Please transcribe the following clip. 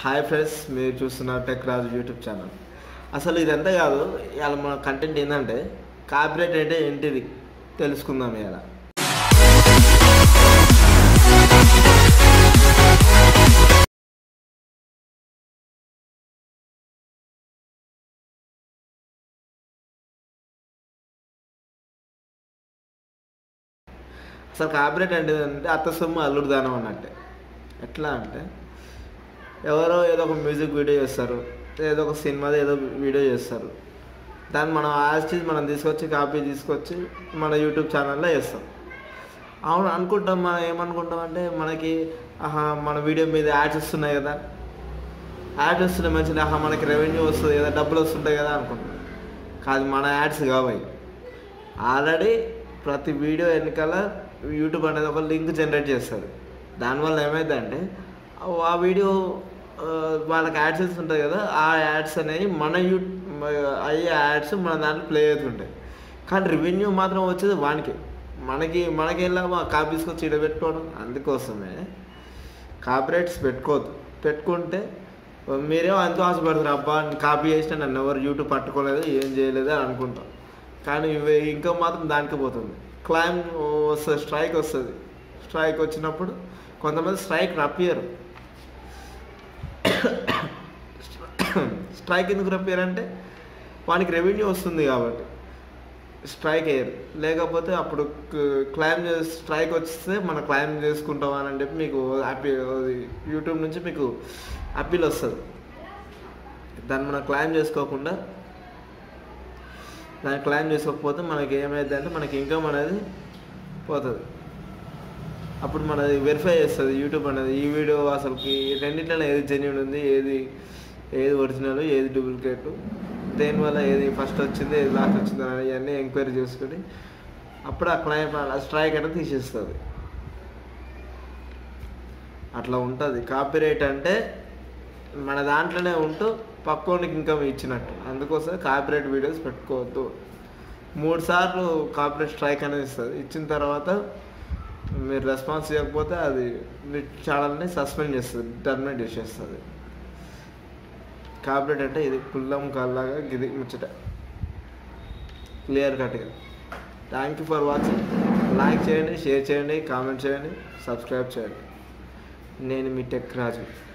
hi friends మీరు చూస్తున్నారు tech రాజు YouTube channel అసలు ఇదంతా కాదు ఇవాళ మన కంటెంట్ ఏంటంటే కాపీరైట్ అంటే ఏంటిది తెలుసుకుందాం ఇవాళ అసలు కాపీరైట్ అంటే ఏంటంటే అత్త సొమ్ము అల్లుడు దానం అన్నట్టే ఎట్లా అంటే ఎవరో ఏదో ఒక మ్యూజిక్ వీడియో చేస్తారు ఏదో ఒక సినిమాది ఏదో వీడియో చేస్తారు దాన్ని మనం ఆస్టీజ్ మనం తీసుకొచ్చి కాపీ తీసుకొచ్చి మన యూట్యూబ్ ఛానల్లో వేస్తాం అవును అనుకుంటాం మనం ఏమనుకుంటాం అంటే మనకి ఆహా మన వీడియో మీద యాడ్స్ వస్తున్నాయి కదా యాడ్స్ వస్తున్నాయి మంచిది ఆహా మనకి రెవెన్యూ వస్తుంది కదా డబ్బులు వస్తుంటాయి కదా అనుకుంటాం కాదు మన యాడ్స్ కావాలి ఆల్రెడీ ప్రతి వీడియో వెనకాల యూట్యూబ్ అనేది ఒక లింక్ జనరేట్ చేస్తుంది దానివల్ల ఏమైందంటే ఆ వీడియో ఆ, వాళ్ళకి యాడ్సెస్ ఉంటాయి కదా ఆ యాడ్స్ అనేవి మన యూ అయ్యే యాడ్స్ మన దాంట్లో ప్లే అవుతుంటాయి కానీ రెవెన్యూ మాత్రం వచ్చేది వానికి మనకి మనకి ఎలా కాపీస్ వచ్చి ఇక్కడ పెట్టుకోవడం అందుకోసమే కాపీరైట్స్ పెట్టుకోవద్దు పెట్టుకుంటే మీరేమో ఎంతో ఆశపడతారు అబ్బా కాపీ చేసిన నన్ను ఎవరు యూట్యూబ్ పట్టుకోలేదు ఏం చేయలేదు అని అనుకుంటాం కానీ ఇవి ఇంకా మాత్రం దానికి పోతుంది క్లైమ్ వస్తుంది స్ట్రైక్ వస్తుంది స్ట్రైక్ వచ్చినప్పుడు కొంతమంది స్ట్రైక్ రప్పియరు స్ట్రైక్ ఎందుకు రప్పియరంటే వానికి రెవెన్యూ వస్తుంది కాబట్టి స్ట్రైక్ అయ్యారు లేకపోతే అప్పుడు క్లైమ్ స్ట్రైక్ వస్తే మనం క్లైమ్ చేసుకుంటాం అని చెప్పి మీకు అప్పీ యూట్యూబ్ నుంచి మీకు అప్పీల్ వస్తుంది దాన్ని మనం క్లైమ్ చేసుకోకుండా దాన్ని క్లైమ్ చేసుకోకపోతే మనకి ఏమైంది అంటే మనకి ఇన్కమ్ అనేది పోతుంది అప్పుడు మనది వెరిఫై చేస్తుంది యూట్యూబ్ అనేది ఈ వీడియో అసలుకి రెండింటిలో ఏది జెన్యున్ ఉంది ఏది ఏది ఒరిజినల్ ఏది డూప్లికేట్ దేనివల్ల ఏది ఫస్ట్ వచ్చింది ఏది లాస్ట్ వచ్చింది అని ఇవన్నీ ఎంక్వైరీ చేసుకొని అప్పుడు ఆ క్లైమ్ స్ట్రైక్ అనేది తీసేస్తుంది అట్లా ఉంటుంది కాపీరైట్ అంటే మన దాంట్లోనే ఉంటూ పక్కోనికి ఇన్కమ్ ఇచ్చినట్టు అందుకోసం కాపీరైట్ వీడియోస్ పెట్టుకోవద్దు మూడు సార్లు కాపీరైట్ స్ట్రైక్ అనేది ఇస్తుంది ఇచ్చిన తర్వాత మీరు రెస్పాన్స్ చేయకపోతే అది మీ ఛానల్ని సస్పెండ్ చేస్తుంది టర్మినేట్ చేసేస్తుంది కాపీరైట్ అంటే ఇది కుల్లం కల్లాగా ఇది ముచ్చట క్లియర్ కట్గా thank you for watching like చేయండి షేర్ చేయండి కామెంట్ చేయండి సబ్స్క్రైబ్ చేయండి నేను మీ టెక్ రాజు